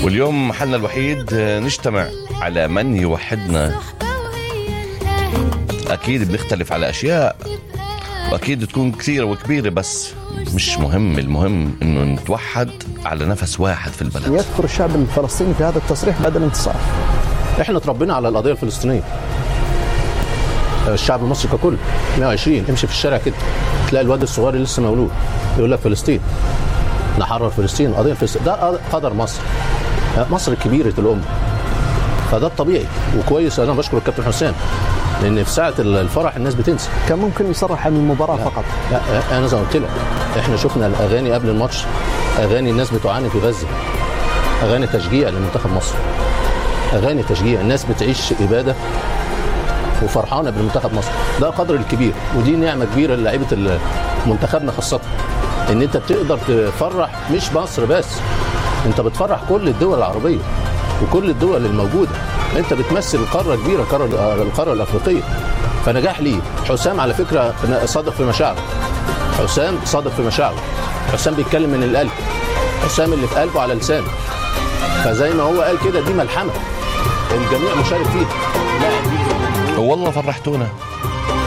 واليوم محلنا الوحيد نجتمع على من يوحدنا أكيد بنختلف على أشياء وأكيد تكون كثيرة وكبيرة بس مش مهم المهم إنه نتوحد على نفس واحد في البلد يذكر الشعب الفلسطيني في هذا التصريح بعد الانتصار احنا تربينا على القضيه الفلسطينيه الشعب المصري ككل 120 امشي في الشارع كده تلاقي الواد الصغير اللي لسه مولود يقول لك فلسطين نحرر فلسطين قضيه فلسطين ده قدر مصر مصر كبيره الامه فده الطبيعي وكويس انا بشكر الكابتن حسام لان في ساعه الفرح الناس بتنسى كان ممكن يصرح عن المباراه لا. فقط لا انا زي ما قلت لك احنا شفنا الاغاني قبل الماتش اغاني الناس بتعاني في غزه اغاني تشجيع لمنتخب مصر اغاني تشجيع الناس بتعيش اباده وفرحانه بمنتخب مصر ده القدر الكبير ودي نعمه كبيره للاعيبه منتخبنا خاصه ان انت بتقدر تفرح مش مصر بس انت بتفرح كل الدول العربيه وكل الدول الموجوده انت بتمثل قاره كبيره القاره القاره الافريقيه فنجاح ليه حسام على فكره صادق في مشاعره حسام صادق في مشاعره حسام بيتكلم من القلب حسام اللي في قلبه على لسانه فزي ما هو قال كده دي ملحمه الجميع مشارك فيها لاعب والله فرحتونا